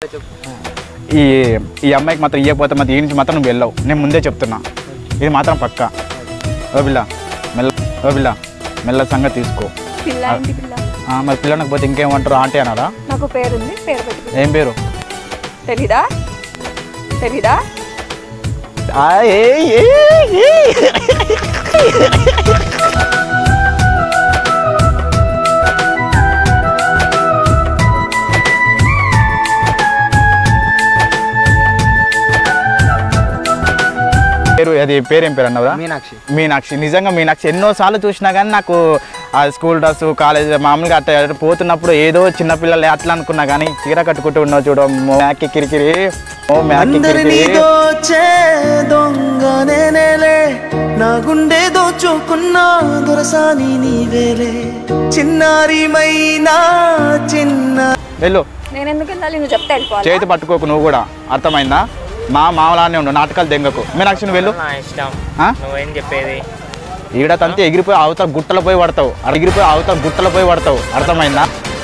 ఈ ఈ అమ్మాయికి మాత్రం ఇవ్వకపోతే మాత్రం ఈ నుంచి మాత్రం నువ్వు వెళ్ళవు నేను ముందే చెప్తున్నా ఇది మాత్రం పక్క ఓ బిల్ల మెల్ల ఓ బిల్ల మెల్ల సంగతి తీసుకో పిల్ల ఇంటి పిల్ల ఆ, మరి పిల్లనకు పోతే ఇంకేమంటారు ఆంటీ అనారా నాకు పేరుంది పేరు పెట్టుకో ఏం పేరు తెలీదా తెలీదా ఆ, ఏయ్, ఏయ్, ఏయ్. పేరు అది పేరేం పేరు అన్నదా మీనాక్షి మీనాక్షి నిజంగా మీనాక్షి ఎన్నోసార్లు చూసినా కానీ నాకు ఆ స్కూల్ డ్రెస్ కాలేజ్ మామూలుగా అట్లా అట్లా పోతున్నప్పుడు ఏదో చిన్న పిల్లలే అట్లా అనుకున్నా కానీ చీర కట్టుకుంటూ ఉన్నావు చూడు మ్యాకి కిరికిరి ఓ మ్యాకి అందరినీ కిరికిరి దోచే దొంగ నేనేలే నా గుండె దోచుకున్న దొరసాని నీవేలే చిన్నారి మైనా చిన్న వెళ్ళు నేను ఎందుకు వెళ్ళాలి నువ్వు చెప్తే వెళ్ళిపోవాలి చేతి పట్టుకోకు నువ్వు కూడా అర్థమైందా మా మామలానే ఉండు నాటకాలు దెంగకు మీనాక్షి నువ్వు వెళ్ళు నా ఇష్టం ఆ? నువ్వేం చెప్పేది ఈడ తంతే ఎగిరిపోయి అవతల గుట్టలో పోయి పడతావు ఎగిరిపోయి అవతల గుట్టలో పోయి పడతావు అర్థమైందా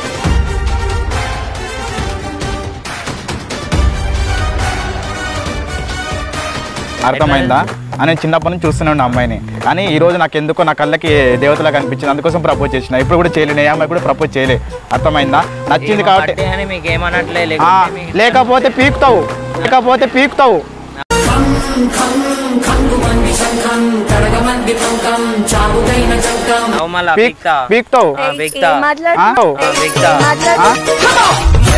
అర్థమైందా అని చిన్నప్పటి నుంచి చూస్తూనే ఉన్న అమ్మాయిని కానీ ఈ రోజు నాకు ఎందుకో నా కళ్ళకి దేవతలా కనిపించింది అందుకోసం ప్రపోజ్ చేసిన ఇప్పుడు కూడా చేయలేను ఏ అమ్మాయి కూడా ప్రపోజ్ చేయలే అర్థమైందా నచ్చింది కాబట్టి బర్త్డే అని మీకు ఏమనట్లే ఆ, లేకపోతే మీ- లేకపోతే పీకుతావు లేకపోతే పీకుతావు అవు మళ్ళా పీక్ పీక్తా. పీకుతావు ఆ, ఏయ్, బిగ్తా. ఏం మాట్లాడు ఆ? ఏయ్, బిగ్తా. ఏం మాట్లాడు ఆ?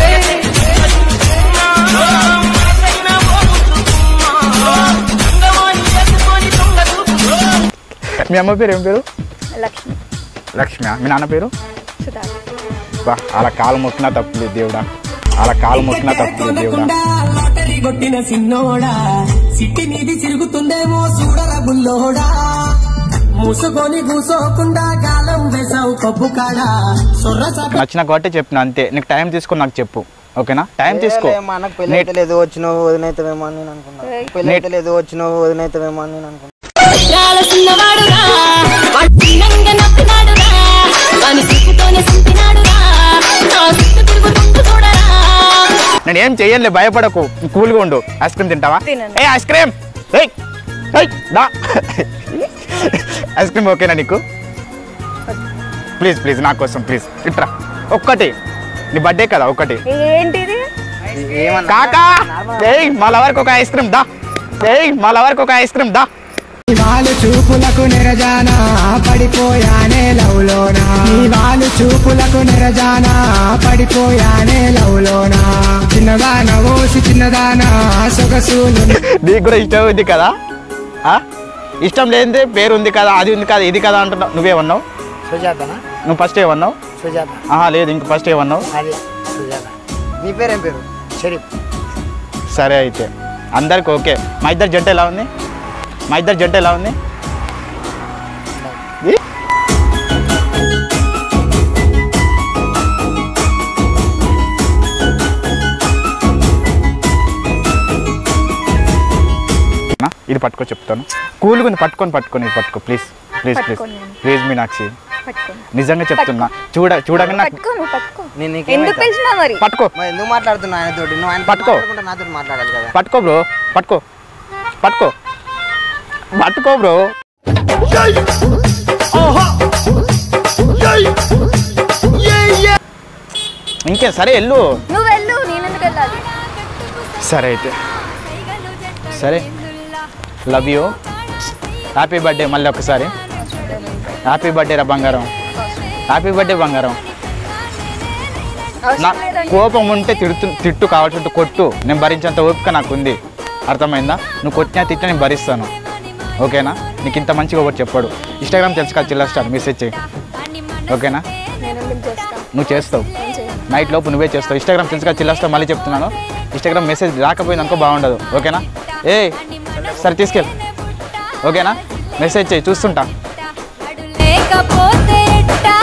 మీ అమ్మ పేరు ఏం పేరు లక్ష్మి లక్ష్మి మీ నాన్న పేరు సుధా బా అలా కాలు మొక్కినా తప్పులేదు దేవుడా అలా కాలు మొక్కినా తప్పులేదు దేవుడా లాటరీ కొట్టిన సిన్నోడా సిట్టి మీది తిరుగుతుండేమో చూడరా బుల్లోడా మూసుకొని కూసోకుండా గాలం వేసావు కప్పు కాడా సొర్ర చాప నచ్చిన కాబట్టి చెప్పిన అంతే నీకు టైం తీసుకొని నాకు చెప్పు ఓకేనా టైం తీసుకో మనకు పెళ్లి అయితే లేదు వచ్చినావు వదినైతేమో అని నేను అనుకున్నా ఏయ్. పెళ్లి అయితే లేదు వచ్చినావు వదినైతేమో అని నేను అనుకున్నా చిన్నవాడురా వాడు చిన్నంగా నవ్వినాడురా వాని సిక్కుతోనే సింపినాడురా నా చుట్టూ తిరుగుతుంటూ చూడరా నేను ఏం చెయ్యలే భయపడకు కూల్గా ఉండు ఐస్ క్రీమ్ తింటావా తినను. ఏ ఐస్ క్రీమ్ ఏయ్ ఏయ్ దా ఐస్ క్రీమ్ ఓకేనా నీకు ప్లీజ్ ప్లీజ్ నా కోసం ప్లీజ్ ఇట్రా ఒక్కటి నీ బర్త్డే కదా ఒక్కటి ఏంటిది కాకా ఏయ్ మా లవర్కి ఒక ఐస్ క్రీమ్ దా ఏయ్ మా లవర్కి ఒక ఐస్ క్రీమ్ దా వాళ్ళు చూపులకు నిరజానా పడిపోయానే లవ్లోనా నీ వాళ్ళు చూపులకు నిరజానా పడిపోయానే లవ్లోనా చిన్నదానా ఓసి చిన్నదానా సొగసులు నీకు కూడా ఇష్టం ఉంది కదా ఆ? ఇష్టం లేనిదే పేరు ఉంది కదా అది ఉంది కదా ఇది కదా అంటున్నావు నువ్వేమన్నావు సుజాతనా నువ్వు ఫస్ట్ ఏమన్నావు సుజాత ఆహా లేదు ఇంక ఫస్ట్ ఏమన్నావు అదే సుజాత నీ పేరేం పేరు షరీఫ్ సరే అయితే అందరికి ఓకే మా ఇద్దరు జంట ఎలా ఉంది మా ఇద్దరు జంట ఎలా ఉంది ఈ? నా, ఇది పట్టుకో చెప్తాను కూల్గా ఉంది పట్టుకొని పట్టుకొని ఇది పట్టుకో ప్లీజ్ ప్లీజ్ ప్లీజ్ పట్టుకోను నేను. ప్లీజ్ మీనాక్షి పట్టుకో నిజంగా చెప్తున్నా చూడ చూడగానే నాకు పట్టుకో నువ్వు పట్టుకో నేను ఎందుకు నీకేమైతే పిలిచినా మరి పట్టుకో మరి ఎందుకు మాట్లాడుతున్నా ఆయన తోటి నువ్వు ఆయన పట్టుకో. నాతో మాట్లాడాలి కదా పట్టుకో బ్రో పట్టుకో పట్టుకో పట్టుకో బ్రో ఇంకే సరే వెళ్ళు నువ్వు వెళ్ళు నేను ఎందుకు వెళ్ళాలి సరే అయితే సరే లవ్ యూ హ్యాపీ బర్త్డే మళ్ళీ ఒకసారి హ్యాపీ బర్త్డే రా బంగారం హ్యాపీ బర్త్డే బంగారం నా అవసరం లేదండి కోపం ఉంటే తిడుతు తిట్టు కావాల్సి కొట్టు నేను భరించేంత ఓపిక నాకు ఉంది అర్థమైందా నువ్వు కొట్టినా తిట్టినా నేను భరిస్తాను ఓకేనా నీకు ఇంత మంచిగా ఒకటి చెప్పాడు ఇన్స్టాగ్రామ్ తెలుసు కదా చిల్లర స్టార్ మెసేజ్ చేయి ఓకేనా నేను ఎందుకు చేస్తా నువ్వు చేస్తావు ఏం చేయను నైట్ లోపు నువ్వే చేస్తావు ఇన్స్టాగ్రామ్ తెలుసు కదా చిల్లర స్టార్ మళ్ళీ చెప్తున్నాను ఇన్స్టాగ్రామ్ మెసేజ్ రాకపోయింది అనుకో బాగుండదు ఓకేనా ఏ సరే తీసుకెళ్ళి ఓకేనా మెసేజ్ చేయి చూస్తుంటా లేకపోతే ఎట్టా?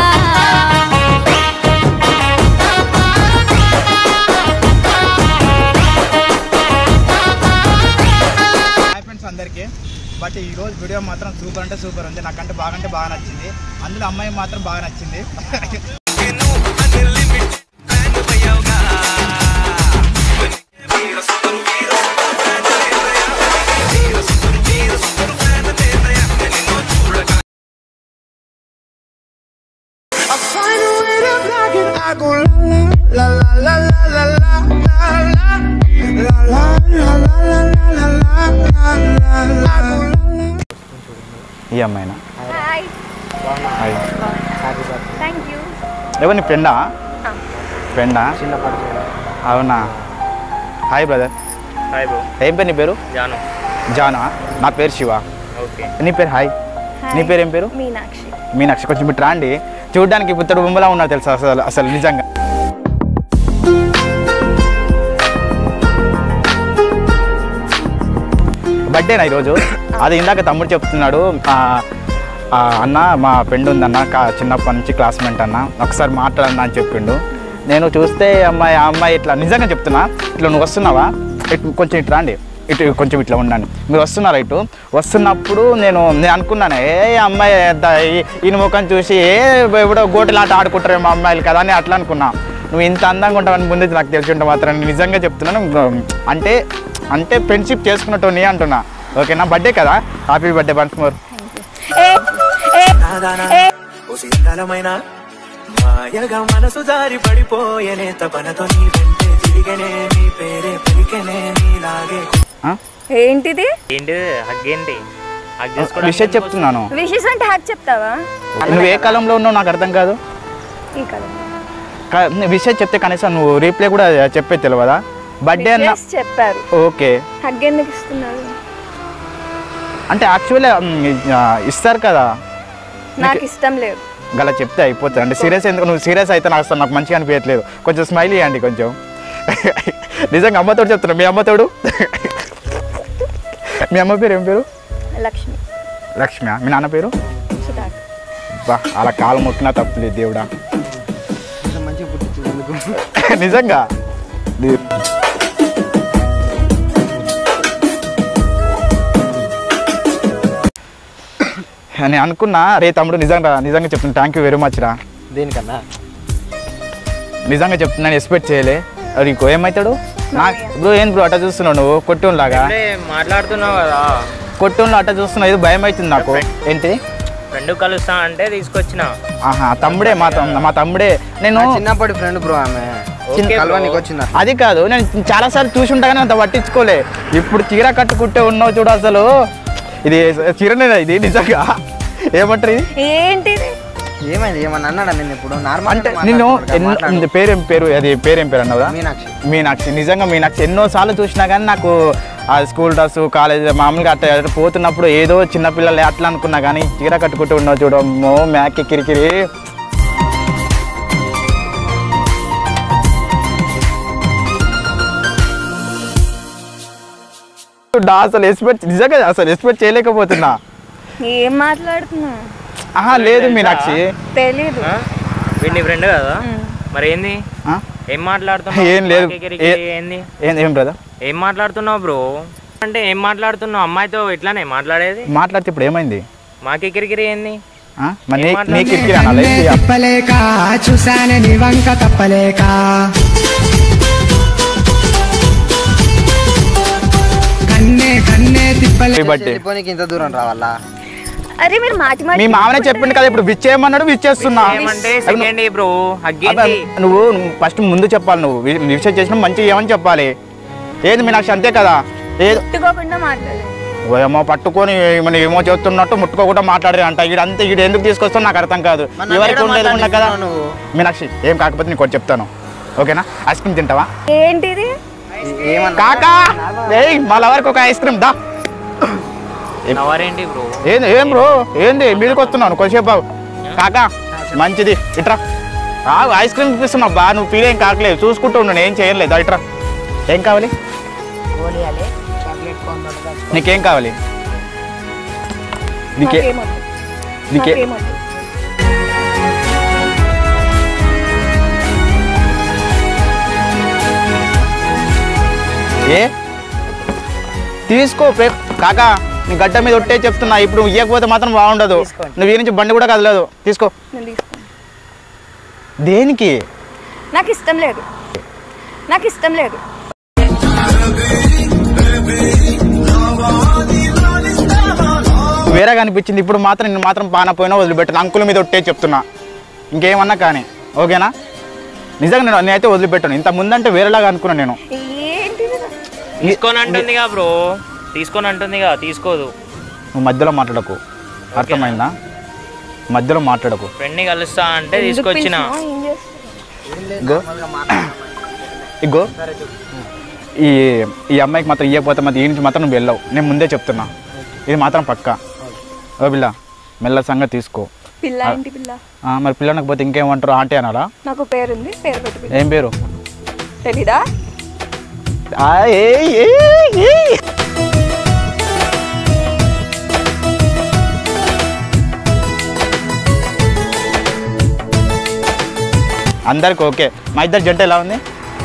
హాయ్ ఫ్రెండ్స్ అందరికీ బట్ ఈ రోజు వీడియో మాత్రం సూపర్ అంటే సూపర్ ఉంది నాకంటే బాగా అంటే బాగా నచ్చింది అందులో అమ్మాయి మాత్రం బాగా నచ్చింది ఎవరు నీ ఫ్రెండా ఆ. ఫ్రెండా చిన్నప్పటి నుంచి. అవునా హాయ్ బ్రదర్ హాయ్ బ్రో ఏం పేరు నీ పేరు జాను జానా నా పేరు శివ ఓకే నీ పేరు హాయ్ నీ పేరు ఏం పేరు మీనాక్షి మీనాక్షి కొంచెం ఇటు రాండి చూడడానికి పుత్తడు బొమ్మలా ఉన్నారు తెలుసా అసలు అసలు నిజంగా బర్త్డేనా ఈరోజు అది ఇందాక తమ్ముడు చెప్తున్నాడు ఆ, ఆ, అన్న మా ఫ్రెండ్ ఉందన్న కా- చిన్నప్పటి నుంచి క్లాస్మేట్ అన్న ఒకసారి మాట్లాడన్నా అని చెప్పిండు నేను చూస్తే అమ్మాయి ఆ అమ్మాయి ఇట్లా నిజంగా చెప్తున్నా ఇట్లా నువ్వు వస్తున్నావా ఇటు కొంచెం ఇటు రాండి ఇటు కొంచెం ఇట్లా ఉండండి మీరు వస్తున్నారా ఇటు వస్తున్నప్పుడు నేను నేను అనుకున్నాను ఏ ఈ అమ్మాయి ఎంత- ఈ- ఈయన ముఖం చూసి ఏ ఎవడో గోటలాట ఆడుకుంటారు మా అమ్మాయిలు కదా అని అట్లా అనుకున్నా నువ్వు ఇంత అందంగా ఉంటావని ముందు నాకు తెలిసి ఉంటే మాత్రం నేను నిజంగా చెప్తున్నాను అంటే అంటే ఫ్రెండ్షిప్ చేసుకున్నట్టు నీ అంటున్నా ఓకేనా బర్త్డే కదా హ్యాపీ బర్త్డే వన్స్ మోర్ ఏ ఏ ఏ ఉసితలమైన మాయగా మనసు జారి పడిపోయనే తపనతో నీ వెంటే తిరిగనే నీ పేరే పలికెనే నీలాగే ఏంటిది ఏంటి హగ్ ఏంటి హగ్ విషయం చెప్తున్నాను విషెస్ అంటే హ్యాక్ చెప్తావా నువ్వు ఏ కాలంలో ఉన్నావు నాకు అర్థం కాదు ఈ కదా కా- విషయం చెప్తే కనీసం నువ్వు రీప్లే కూడా చెప్పే తెలియదా బర్త్డే అన్న విషెస్ చెప్పారు ఓకే హగ్ ఎందుకు ఇస్తున్నారు అంటే యాక్చువల్లీ ఇస్తారు కదా నాకు ఇష్టం లేదు గల చెప్తే అయిపోతుంది అంటే సీరియస్ ఎందుకు నువ్వు సీరియస్ అయితే నాకు అసలు నాకు మంచిగా అనిపించట్లేదు కొంచెం స్మైల్ ఇవ్వండి కొంచెం నిజంగా అమ్మతోడు చెప్తున్నా మీ అమ్మతోడు మీ అమ్మ పేరు ఏం పేరు లక్ష్మి లక్ష్మి మీ నాన్న పేరు సుధాకర్ బా అలా కాలు మొక్కినా తప్పులేదు దేవుడా ఇంత మంచిగా పుట్టించింది ఎందుకు నిజంగా ది- నేను అనుకున్నా రే తమ్ముడు నిజంగా నిజంగా చెప్తున్నా థ్యాంక్ యూ వెరీ మచ్ రా దేనికన్నా నిజంగా చెప్తున్నాను ఎక్స్పెక్ట్ చేయలే అది ఇంకో ఏమవుతాడు నా బ్రో ఏం బ్రో అట్ట చూస్తున్నావు నువ్వు కొట్టులాగా ఇప్పుడే మాట్లాడుతున్నావు కదా కొట్టులో అట్ట చూస్తున్నావు ఇది భయం అవుతుంది నాకు ఏంటి ఫ్రెండ్ కలుస్తా అంటే తీసుకొచ్చిన ఆహా తమ్ముడే మా తమ్ మా తమ్ముడే నేను నా చిన్నప్పటి ఫ్రెండ్ బ్రో ఆమె ఓకే bro. కలవానికి వచ్చిందా అది కాదు నేను చాలాసార్లు చూసి ఉంటా కానీ అంత పట్టించుకోలే ఇప్పుడు చీర కట్టుకుంటే ఉన్నావు చూడు అసలు ఇది చీరనే ఇది నిజంగా ఏమంటారు ఇది ఏంటిది ఏమైంది ఏమన్నా అన్నాడా నేను ఇప్పుడు నార్మల్ అంటే నిన్ను ఎన్నో పేరేం పేరు అది పేరేం పేరు అన్నావురా మీనాక్షి మీనాక్షి నిజంగా మీనాక్షి ఎన్నోసార్లు చూసినా కానీ నాకు ఆ స్కూల్ డ్రెస్ కాలేజ్ మామూలుగా అట్లా అట్లా పోతున్నప్పుడు ఏదో చిన్నపిల్లలే అట్లా అనుకున్నా కానీ చీర కట్టుకుంటూ ఉన్నావు చూడమ్మో మ్యాక్ కిరికిరి నా అసలు ఎక్స్పెక్ట్ నిజంగా అసలు ఎక్స్పెక్ట్ చేయలేకపోతున్నా ఏం మాట్లాడుతున్నా ఆహా లేదు మీనాక్షి తెలీదు ఆ? వీడిని ఫ్రెండ్ కదా మరి ఏంది ఆ? ఏం మాట్లాడుతున్నావు ఏం లేదు. మాకే కిరికిరి ఏ- ఏంది ఏం ఏం బ్రదర్ ఏం మాట్లాడుతున్నావు బ్రో అంటే ఏం మాట్లాడుతున్నావు అమ్మాయితో ఇట్లానే మాట్లాడేది మాట్లాడితే ఇప్పుడు ఏమైంది మాకే కిరికిరి ఏంది ఆ? మరి నీ- ఏం మాట్లాడుతున్నావు? నీ కిరికిరి అనాలా కన్నే ఏంటి? తిప్పలేక చూసానే నీ వంక తప్పలేక కన్నే కన్నే తిప్పలే బట్టి వెళ్ళిపోనీకి ఇంత దూరం రావాలా అరే మీరు మాటి మీ మాటి మామనే చెప్పిండు కదా ఇప్పుడు విచ్ చేయమన్నాడు విచ్ చేస్తున్నా ఏమంటే సెకండ్ బ్రో హగ్ అబ్బా, ఏంటి నువ్వు ఫస్ట్ ముందు చెప్పాలి నువ్వు వి- విషయం చేసిన మంచిగా ఏమని చెప్పాలి ఏది మీనాక్షి అంతే కదా ఏది ముట్టుకోకుండా మాట్లాడండి ఏమో పట్టుకొని మన ఏమో చేస్తున్నట్టు ముట్టుకోకుండా మాట్లాడే అంట ఈడు అంతే ఈడు ఎందుకు తీసుకొస్తావు నాకు అర్థం కాదు మన ఎవరికి ఏడ ఉండేది ఉన్నా కదా మాట్లాడిస్తున్నావు నువ్వు? మీనాక్షి ఏం కాకపోతే నీకు ఒకటి చెప్తాను ఓకేనా ఐస్ క్రీమ్ తింటావా ఏంటిది ఏమన్నా కాకా ఏయ్ మళ్ళీ వరకు ఒక ఐస్ క్రీమ్ దా నవరేంటి బ్రో ఏంది ఏం బ్రో ఏంది మీదకి వస్తున్నాను కొద్దిసేపు ఆగు. కాకా మంచిది ఇట్రా ఆగు ఐస్ క్రీమ్ ఇప్పిస్తున్నా బా నువ్వు ఫీల్ ఏం కాకలేదు చూసుకుంటూ ఉన్నాను ఏం చేయలేదు ఇట్రా ఏం కావాలి నీకేం కావాలి నీకే నాకేమొద్దు. నీకే నాకేమొద్దు. ఏ తీసుకో ప్రే- కాకా నీ గడ్డ మీద ఒట్టే చెప్తున్నా ఇప్పుడు నువ్వు ఇవ్వకపోతే మాత్రం బాగుండదు నువ్వు ఈ నుంచి బండి కూడా కదలేదు తీసుకో నేను తీసుకోను. దేనికి నాకు ఇష్టం లేదు నాకు ఇష్టం లేదు వేరేగా అనిపించింది ఇప్పుడు మాత్రం నేను మాత్రం పాన పోయినా వదిలిపెట్టాను అంకుల మీద ఒట్టే చెప్తున్నా ఇంకేమన్నా కానీ ఓకేనా నిజంగా నేను నేనైతే వదిలిపెట్టాను ఇంత ముందంటే వేరేలాగా అనుకున్నాను నేను ఏంటిది తీసుకొని అంటుందిగా బ్రో తీసుకొని అంటుందిగా తీసుకోదు నువ్వు మధ్యలో మాట్లాడకు అర్థమైందా మధ్యలో మాట్లాడకు ఫ్రెండ్ని కలుస్తా అంటే ఎందుకు తీసుకొచ్చిన పిలిచినావు? ఏం చేస్తున్నావు? ఇగో ఇగో ఈ ఈ అమ్మాయికి మాత్రం ఇవ్వకపోతే మాత్రం ఈ నుంచి మాత్రం నువ్వు వెళ్ళవు నేను ముందే చెప్తున్నా ఇది మాత్రం పక్కా ఓ పిల్ల మెల్ల సంగతి తీసుకో పిల్ల ఏంటి పిల్ల ఆ, మరి పిల్ల పోతే ఇంకేమంటారు ఆంటీ అనాలా నాకు పేరుంది పేరు పెట్టి పిల్ల ఏం పేరు తెలీదా ఆ, ఏయ్, ఏయ్, ఏయ్. అందరికి ఓకే మా ఇద్దరు జంట ఎలా ఉంది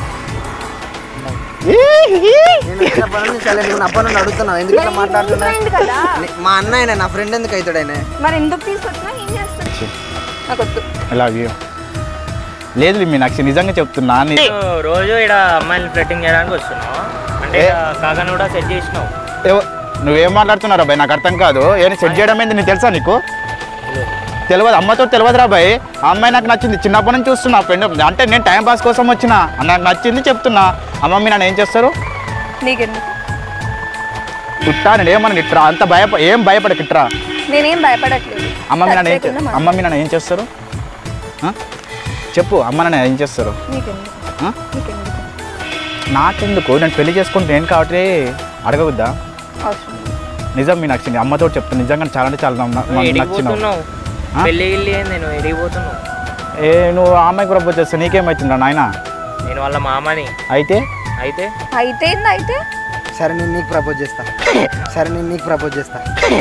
నేను వచ్చినప్పటి నుంచి సరే నువ్వు అప్పటి నుండి అడుగుతున్నావు ఎందుకు ఇట్లా మాట్లాడుతున్నా ఫ్రెండ్ కదా మా అన్న ఆయన నా ఫ్రెండ్ ఎందుకు అవుతాడు ఆయన మరి ఎందుకు తీసుకొచ్చినా ఏం చేస్తాను నాకు వద్దు లవ్ యూ లేదు మీ నాకు నిజంగా చెప్తున్నా నీ- నువ్వు రోజు ఇక్కడ అమ్మాయిని ఫ్లెట్టింగ్ చేయడానికి వస్తున్నావు అంటే ఏ? ఇక కాకని కూడా సెట్ చేసినావు ఏవో- నువ్వేం మాట్లాడుతున్నారా బాయ్ నాకు అర్థం కాదు ఏం సెట్ చేయడం ఏంది నీకు తెలుసా నీకు తెలియదు అమ్మతో తెలియదురా బాయ్ ఆ అమ్మాయి నాకు నచ్చింది చిన్నప్పటి నుంచి చూస్తున్నా ఫ్రెండ్ అంటే నేను టైం పాస్ కోసం వచ్చిన నాకు నచ్చింది చెప్తున్నా అమ్మ మీ నన్ను ఏం చేస్తారు నీకెందుకు ఇట్రా నేను ఏమన్నా ఇట్రా అంత భయప ఏం భయపడక ఇట్రా నేనేం భయపడట్లేదు అమ్మ మీ నన్ను ఏం చే- సరిపోతుందా అమ్మ మీ నన్ను ఏం చేస్తారు ఆ? చెప్పు అమ్మ నన్ను ఏం చేస్తారు నీకెందుకు ఆ? నీకెందుకు నాకెందుకు నేను పెళ్లి చేసుకుంటే నేను కాబట్టి అడగవద్దా అవసరం లేదు. నిజం మీ నచ్చింది అమ్మతో చెప్తాను నిజంగా చాలా అంటే చాలా నమ్మ- నువ్వు నచ్చినావు ఎడిగిపోతున్నావు ఆ? పెళ్ళి గిల్లి ఏంది నువ్వు ఎడిగిపోతున్నావు ఏ నువ్వు ఆ అమ్మాయికి ప్రపోజ్ చేస్తా నీకేమవుతుందా నాయన నేను వాళ్ళ మామని అయితే అయితే అయితే ఏంది అయితే సరే నేను నీకు ప్రపోజ్ చేస్తా సరే నేను నీకు ప్రపోజ్ చేస్తా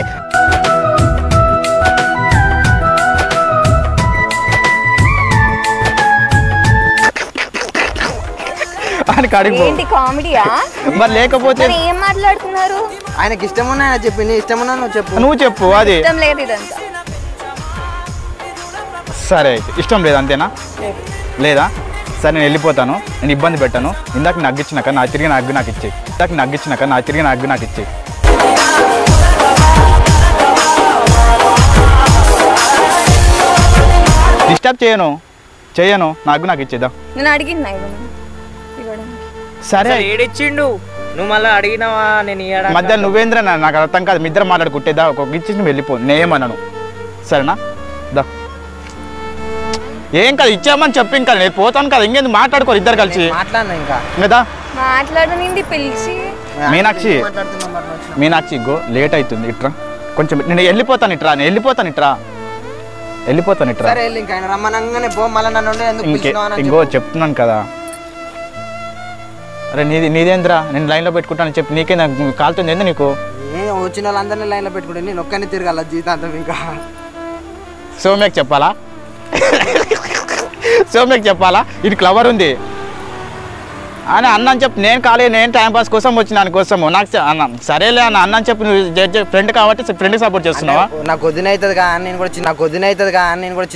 అని కడిపో ఏంటి కామెడీయా మరి లేకపోతే మరి ఏం మాట్లాడుతున్నారు ఆయనకి ఇష్టం ఉన్నా ఆయన చెప్పి నీ ఇష్టం ఉన్నా నువ్వు చెప్పు నువ్వు చెప్పు అది ఇష్టం లేదు ఇదంతా సరే అయితే ఇష్టం లేదు అంతేనా లేదు లేదా సరే నేను వెళ్ళిపోతాను నేను ఇబ్బంది పెట్టాను ఇందాక నాకు ఇచ్చినాక నా తిరిగి నా అగ్గు నాకు ఇచ్చేయి ఇందాక నాకు ఇచ్చినాక నా తిరిగి నా అగ్గు నాకు ఇచ్చేయి డిస్టర్బ్ చేయను చేయను నా అగ్గు నాకు ఇచ్చేదా నేను అడిగింది ఇవ్వను ఇవ్వడానికి సరే అసలు ఏడిచ్చిండు నువ్వు మళ్ళీ అడిగినావా నేను ఇయ్యడానికి మధ్య నువ్వేంద్ర నా- నాకు అర్థం కాదు మీ ఇద్దరు మాట్లాడుకుంటేదా ఒక ఇచ్చి నువ్వు వెళ్ళిపో నేనేమన్నాను సరేనా దా ఏం కాదు ఇచ్చామని చెప్పి ఇంకా నేను పోతాను కదా ఇంకేంది మాట్లాడుకోరు ఇద్దరు కలిసి మాట్లాడినా ఇంకా కదా మాట్లాడనింది పిలిచి మీనాక్షి. మాట్లాడుతున్నాం మరి నువ్వు వచ్చినావు. మీనాక్షి గో లేట్ అవుతుంది ఇట్రా కొంచెం నేను వెళ్ళిపోతాను ఇట్రా నేను వెళ్ళిపోతాను ఇట్రా వెళ్ళిపోతాను ఇట్రా సరే వెళ్ళి ఇంకా ఆయన రమ్మనంగానే పో మళ్ళీ నన్ను ఉండి ఎందుకు ఇంకే పిలిచినావు అని ఇంకో చెప్పు. చెప్తున్నాను కదా అరే నీది నీదేంద్రా నేను లైన్లో పెట్టుకుంటాను చెప్పి నీకే నాకు కాలుతుంది ఏంది నీకు ఏ వచ్చిన వాళ్ళందరినీ లైన్లో పెట్టుకుంటే నేను ఒక్కనే తిరగాల జీవితాంతం ఇంకా సోమ్యకి చెప్పాలా సోమ్యకి చెప్పాలా ఇది క్లవర్ ఉంది అని అన్న అని చెప్పి నేను ఖాళీ నేను టైం పాస్ కోసం వచ్చిన దానికోసము నాకు స- అన్న సరేలే అన్న అన్న అని చెప్పి నువ్వు ఫ్రెండ్ కాబట్టి ఫ్రెండ్కి సపోర్ట్ చేస్తున్నావా అంటే నాకు వదిన అవుతుంది కా అని నేను కూడా చిన్న నాకు వదిన అవుతుంది కా అని నేను కూడా చిన్న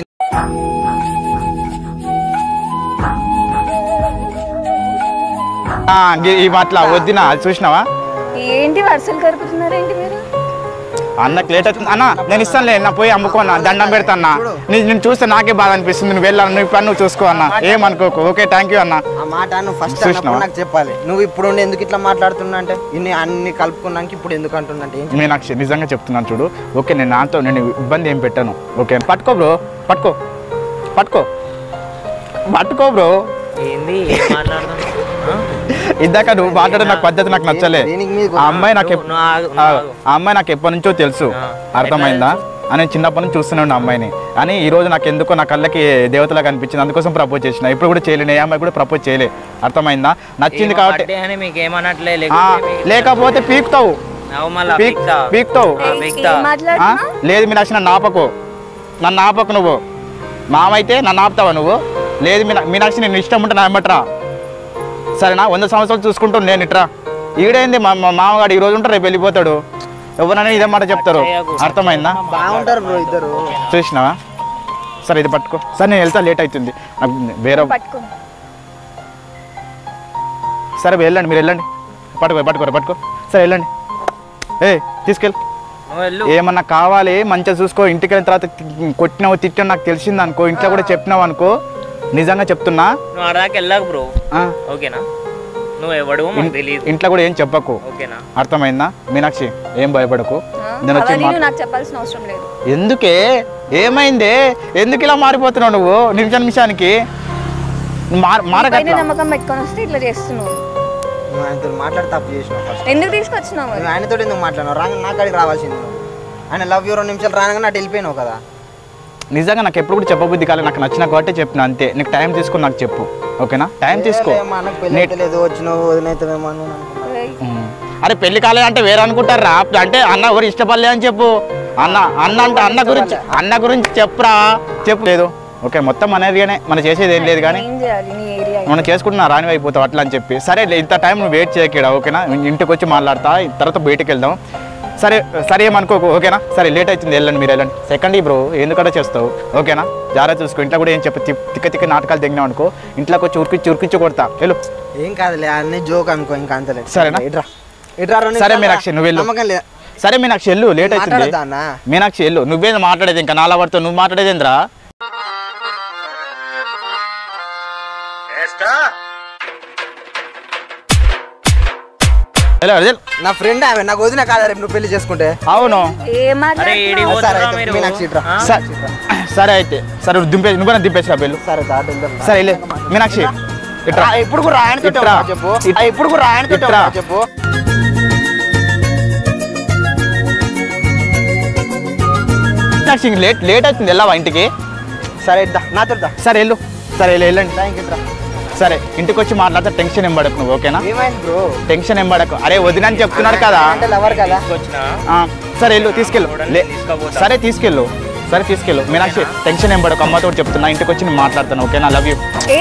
ఆ, గి- ఈ మాటల వద్దినా అది చూసినావా ఏంటి వరుసలు కలుపుతున్నారు ఏంటి మీరు అన్నకు లేట్ అవుతుంది అన్న నేను ఇస్తానులే నా పోయి అమ్ముకోనా దండం పెడతాన్నా నీ నేను చూస్తే నాకే బాధ అనిపిస్తుంది నువ్వు వెళ్ళాను నువ్వు పని నువ్వు చూసుకో అన్న ఏమనుకోకు ఓకే థ్యాంక్ యూ అన్న ఆ మాట నువ్వు ఫస్ట్ చూసినావా? అన్నప్పుడు నాకు చెప్పాలి నువ్వు ఇప్పుడు ఉండి ఎందుకు ఇట్లా మాట్లాడుతున్నా అంటే ఇన్ని అన్ని కలుపుకున్నాక ఇప్పుడు ఎందుకు అంటున్నా అంటే ఏం మీనాక్షి నిజంగా చెప్తున్నాను చూడు ఓకే నేను నాతో నేను ఇబ్బంది ఏం పెట్టాను ఓకే పట్టుకో బ్రో పట్టుకో పట్టుకో పట్టుకో బ్రో ఏంది ఏం మాట్లాడుతున్నావు ఆ? ఇందాక నువ్వు మాట్లాడే నాకు పద్ధతి నాకు నచ్చలే దేనికి మీద ఆ అమ్మాయి నాకు ఎప్- నువ్వు ఆగు, ఆ నువ్వు ఆగు. ఆ అమ్మాయి నాకు ఎప్పటి నుంచో తెలుసు ఆ. అర్థమైందా అని నేను చిన్నప్పటి నుంచి చూస్తూనే ఉన్నా అమ్మాయిని అని ఈ రోజు నాకు ఎందుకో నా కళ్ళకి దేవతలా కనిపించింది అందుకోసం ప్రపోజ్ చేసిన ఇప్పుడు కూడా చేయలేను ఏ అమ్మాయి కూడా ప్రపోజ్ చేయలే అర్థమైందా నచ్చింది ఏమో కాబట్టి బర్త్డే అని మీకు ఏమన్నట్లే ఆ, లేకపోతే మీకు- లేకపోతే పీకుతావు అవు మళ్ళా పీక్ పీక్తా. పీకుతావు ఆ, ఏం పీక్తా. ఆ? మాట్లాడుతున్నా లేదు మీ నచ్చిన నాపకు నన్ను నాపకు నువ్వు మామైతే నన్ను ఆపుతావా నువ్వు లేదు మీ మీ నచ్చి నేను ఇష్టం ఉంటే నా ఎమ్మట్రా సరేనా వంద సంవత్సరాలు చూసుకుంటూ నేను ఇట్రా ఈడేంది మా మా మామగాడు ఈ రోజు ఉంటారు రేపు వెళ్ళిపోతాడు ఎవరైనా ఇదే మాట చెప్తారు అర్థమైందా బాగుంటారు బ్రో ఇద్దరు చూసినావా సరే ఇది పట్టుకో సరే నేను వెళ్తా లేట్ అవుతుంది నాకు వేరే పట్టుకో సరే వెళ్ళండి మీరు వెళ్ళండి పట్టుకో పట్టుకోరా పట్టుకో సరే వెళ్ళండి ఏ తీసుకెళ్ళి నువ్వు వెళ్ళు ఏమన్నా కావాలి మంచిగా చూసుకో ఇంటికి వెళ్ళిన తర్వాత తి- కొట్టినావు తిట్టావు నాకు తెలిసింది అనుకో ఇంట్లో కూడా చెప్పినావు అనుకో నిజంగా చెప్తున్నా నువ్వు ఆడదాకా వెళ్ళాకు బ్రో ఆ, ఓకేనా నువ్వు ఎవడు మాకు ఇన్- తెలియదు ఇంట్లో కూడా ఏం చెప్పకు ఓకేనా అర్థమైందా మీనాక్షి ఏం భయపడకు ఆ? నేను వచ్చి అవన్నీ మా- నువ్వు నాకు చెప్పాల్సిన అవసరం లేదు ఎందుకే ఏమైంది ఎందుకు ఇలా మారిపోతున్నావు నువ్వు నిమిషం నిమిషానికి నువ్వు మార పైన మారగట్లా నమ్మకం పెట్టుకొని వస్తే ఇట్లా చేస్తున్నావు నువ్వు ఆయనతో మాట్లాడి తప్పు చేసినావు ఫస్ట్ ఎందుకు తీసుకొచ్చినావు మరి? నువ్వు ఆయనతో ఎందుకు మాట్లాడినావు రాగా నా కాడికి రావాల్సింది నువ్వు ఆయన లవ్ యూ రెండు నిమిషాలు రానగానే అటు వెళ్ళిపోయినావు కదా నిజంగా నాకు ఎప్పుడు కూడా చెప్పబుద్ధి కాలేదు నాకు నచ్చిన కాబట్టి చెప్పిన అంతే నీకు టైం తీసుకుని నాకు చెప్పు ఓకేనా టైం తీసుకో ఏలే, మా అన్నకు పెళ్ళి అయితే లేదు వచ్చినావు వదినైతేమో అని నేను అనుకున్నా. ఏయ్, ఉమ్. అరే పెళ్లి కాలేదు అంటే వేరే అనుకుంటారా అంటే అన్న ఎవరు ఇష్టపడలే అని చెప్పు అన్న అన్న అంటే అన్న గురించి అన్న గురించి చెప్పురా చెప్పు లేదు ఓకే మొత్తం మన ఏరియానే మనం చేసేది ఏం లేదు కానీ ఏం చేయాలి నీ ఏరియా మనం చేసుకుంటున్నా రాని అయిపోతావు అట్లా అని చెప్పి సరే ఇంత టైం నువ్వు వెయిట్ చేయకడా ఓకేనా ఇంటికి వచ్చి మాట్లాడతా తర్వాత బయటికి వెళ్దాం సరే సరే ఏమనుకోకు ఓకేనా సరే లేట్ అవుతుంది వెళ్ళండి మీరు వెళ్ళండి సెకండ్ బ్రో ఎందుకంటే చేస్తావు ఓకేనా జాగ్రత్త చూసుకో ఇంట్లో కూడా ఏం చెప్పి తి- తిక్క తిక్క నాటకాలు తెగినావు అనుకో ఇంట్లోకి వచ్చి ఉరికిచ్చి ఉరికిచ్చి కొడతా వెళ్ళు ఏం కాదులే అన్ని జోక్ అనుకో ఇంకా అంతలే సరేనా? ఇట్రా ఇట్రా రెండు సరే నిమిషాలు మీనాక్షి, నువ్వు వెళ్ళు. నమ్మకం లేదు సరే మీనాక్షి వెళ్ళు లేట్ అవుతుంది మాట్లాడొద్దా అన్న మీనాక్షి వెళ్ళు నువ్వేం మాట్లాడేది ఇంకా నాలా పడుతావు నువ్వు మాట్లాడేది ఏంద్రా వెళ్ళు, వెళ్ళు. నా ఫ్రెండ్ ఆమె నాకు వదిన కాదా రేపు నువ్వు పెళ్లి చేసుకుంటే అవును ఏం అరే ఏడి మాట్లాడుతున్నావు సరే పోతున్నా అయితే మీరు మీనాక్షి ఇట్రా. ఆ? సరే సరే అయితే సరే నువ్వు దింపే నువ్వు దింపేసిరా పెళ్ళు సరే దాటి వెళ్దాం. సరే వెళ్ళు మీనాక్షి ఇట్రా రా, ఇప్పుడు కూడా ఆయనతో ఇట్రా. చెప్పు ఇట్- ఆ, ఇప్పుడు కూడా ఆయనతో ఇట్రా. చెప్పు మీనాక్షి ఇంక లేట్ లేట్ అవుతుంది వెళ్ళావా ఇంటికి సరే ఇద్దా నాతో ఇద్దా. సరే వెళ్ళు సరే వెళ్ళు, వెళ్ళండి థ్యాంక్ యూ ఇట్రా. సరే ఇంటికి వచ్చి మాట్లాడితే టెన్షన్ ఏం పడకు నువ్వు ఓకేనా ఏమైంది బ్రో టెన్షన్ ఏం పడకు అరే వదినని చెప్తున్నాడు కదా అంటే లవర్ కదా తీసుకొచ్చినా ఆ, సరే వెళ్ళు తీసుకెళ్ళు లే తీసుకుపోతా. సరే తీసుకెళ్ళు సరే తీసుకెళ్ళు మీనాక్షి టెన్షన్ ఏం పడకు అమ్మతో చెప్తున్నా ఇంటికి వచ్చి నేను మాట్లాడతాను ఓకేనా లవ్ యూ ఏ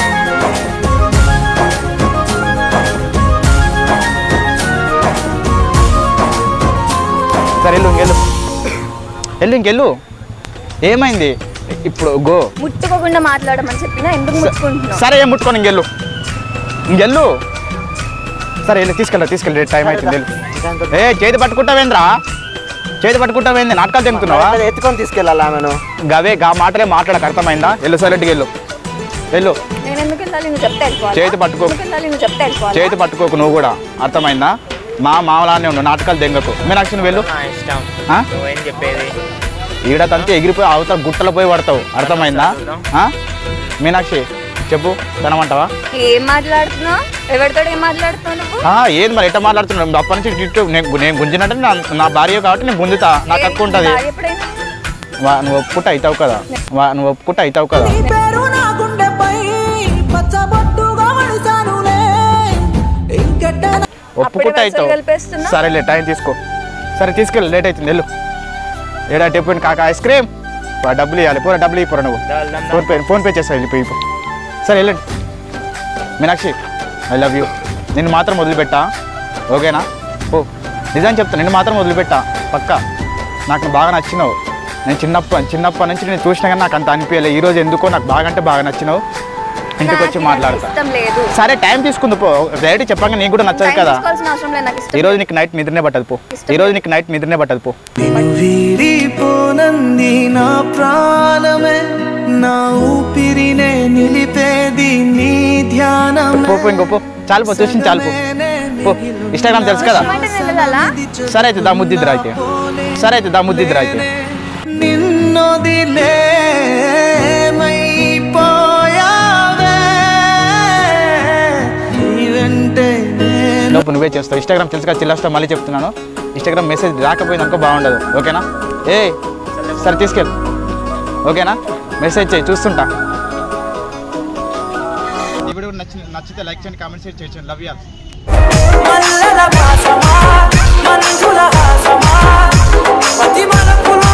సరే వెళ్ళు ఇంకెళ్ళు వెళ్ళు ఇంకెళ్ళు ఏమైంది ఇప్పుడు గో ముట్టుకోకుండా మాట్లాడమని చెప్పినా ఎందుకు ముట్టుకుంటున్నావు సరే ఏం ముట్టుకొని ఇంకెళ్ళు ఇంకెళ్ళు సరే వెళ్ళు తీసుకెళ్ళా తీసుకెళ్ళి టైం అవుతుంది వెళ్ళు ఏ చేతి పట్టుకుంటావేంద్రా చేతి పట్టుకుంటావేంది నాటకాలు తింటున్నావా అది ఎత్తుకొని తీసుకెళ్ళాలి ఆమెను గవే గా మాటలే మాట్లాడక అర్థమైందా వెళ్ళు సైలెంట్గా వెళ్ళు వెళ్ళు నేను ఎందుకు వెళ్ళాలి నువ్వు చెప్తే వెళ్ళిపోవాలి చేతి పట్టుకో. ఎందుకు వెళ్ళాలి నువ్వు చెప్తే వెళ్ళిపోవాలి చేతి పట్టుకోకు నువ్వు కూడా అర్థమైందా మా మామలానే ఉండు నాటకాలు దెంగకు మీనాక్షి నువ్వు వెళ్ళు నా ఇష్టం ఆ? నువ్వేం చెప్పేది ఈడ తంతే ఎగిరిపోయి అవతల గుట్టలో పోయి పడతావు అర్థమైందా ఆ? మీనాక్షి చెప్పు కనమంటావా ఏం మాట్లాడుతున్నావు ఎవరితో ఏం మాట్లాడుతున్నావు నువ్వు ఆ, ఏది మరి ఎట్లా మాట్లాడుతున్నావు అప్పటి నుంచి ఇటు నేను నేను గుంజినట్టు నా నా భార్య కాబట్టి నేను గుంజుతా నాకు హక్కు ఉంటుంది భార్య ఎప్పుడైనా వా- నువ్వు ఒప్పుకుంటే అవుతావు కదా వా- నువ్వు ఒప్పుకుంటే అవుతావు కదా పేరు నా గుండెపై పచ్చబొట్టుగా వడిసానులే ఇంకెట్ట ఒప్పుకుంటే అప్పుడే అవుతావు వరుసలు కలిపేస్తున్నావు? సరేలే టైం తీసుకో సరే తీసుకెళ్ళి లేట్ అవుతుంది వెళ్ళు ఏడా చెప్పండి కాక ఐస్ క్రీమ్ పో, డబ్బులు ఇవ్వాలి పోరా డబ్బులు ఇవ్వరా నువ్వు దాల్ దమ్ ఫోన్ పే ఫోన్ పే చేస్తా వెళ్ళిపోయి పో. సరే వెళ్ళండి మీనాక్షి ఐ లవ్ యూ నిన్ను మాత్రం వదిలిపెట్టా ఓకేనా ఓ నిజం చెప్తా నిన్ను మాత్రం వదిలిపెట్టా పక్కా నాకు నువ్వు బాగా నచ్చినావు నేను చిన్నప్ప చిన్నప్పటి నుంచి నేను చూసినా కానీ నాకు అంత అనిపించలే ఈ రోజు ఎందుకో నాకు బాగా అంటే బాగా nచ్చినావు ఇంటికి వచ్చి నాకు మాట్లాడతా ఇష్టం లేదు సరే టైం తీసుకుంది పో డైరెక్ట్ చెప్పాక నీకు కూడా నచ్చదు టైం కదా తీసుకోవాల్సిన అవసరం లేదు నాకు ఇష్టం ఈ రోజు నీకు నైట్ నిద్రనే పట్టదు పో ఈ రోజు నీకు నైట్ నిద్రనే పట్టదు పో వీరిపోనంది నా ప్రాణమే నా ఊపిరినే నిలిపేది నీ ధ్యానం పో పో ఇంకో పో చాలు పో చూసి చాలు పో పో ఇన్స్టాగ్రామ్ తెలుసు కదా అంటే నేను వెళ్ళాలా సరే అయితే దా ముద్దిద్దురా అయితే సరే అయితే దా ముద్దిద్దురా అయితే నిన్నొదిలే మైపోయావే నీ వెంటే నేను లోపు నువ్వే చేస్తావు ఇన్స్టాగ్రామ్ తెలుసు కదా చిల్లాస్తా మళ్ళీ చెప్తున్నాను ఇన్స్టాగ్రామ్ మెసేజ్ రాకపోయింది అనుకో బాగుండదు ఓకేనా ఏ సరే తీసుకెళ్ళు ఓకేనా మెసేజ్ చేయి చూస్తుంటా ఈ వీడియో నచ్చి నచ్చితే లైక్ చేయండి కామెంట్ చేయండి లవ్ యూ మల్లెల వాసమా మంజుల హాసమా పతి మనకులు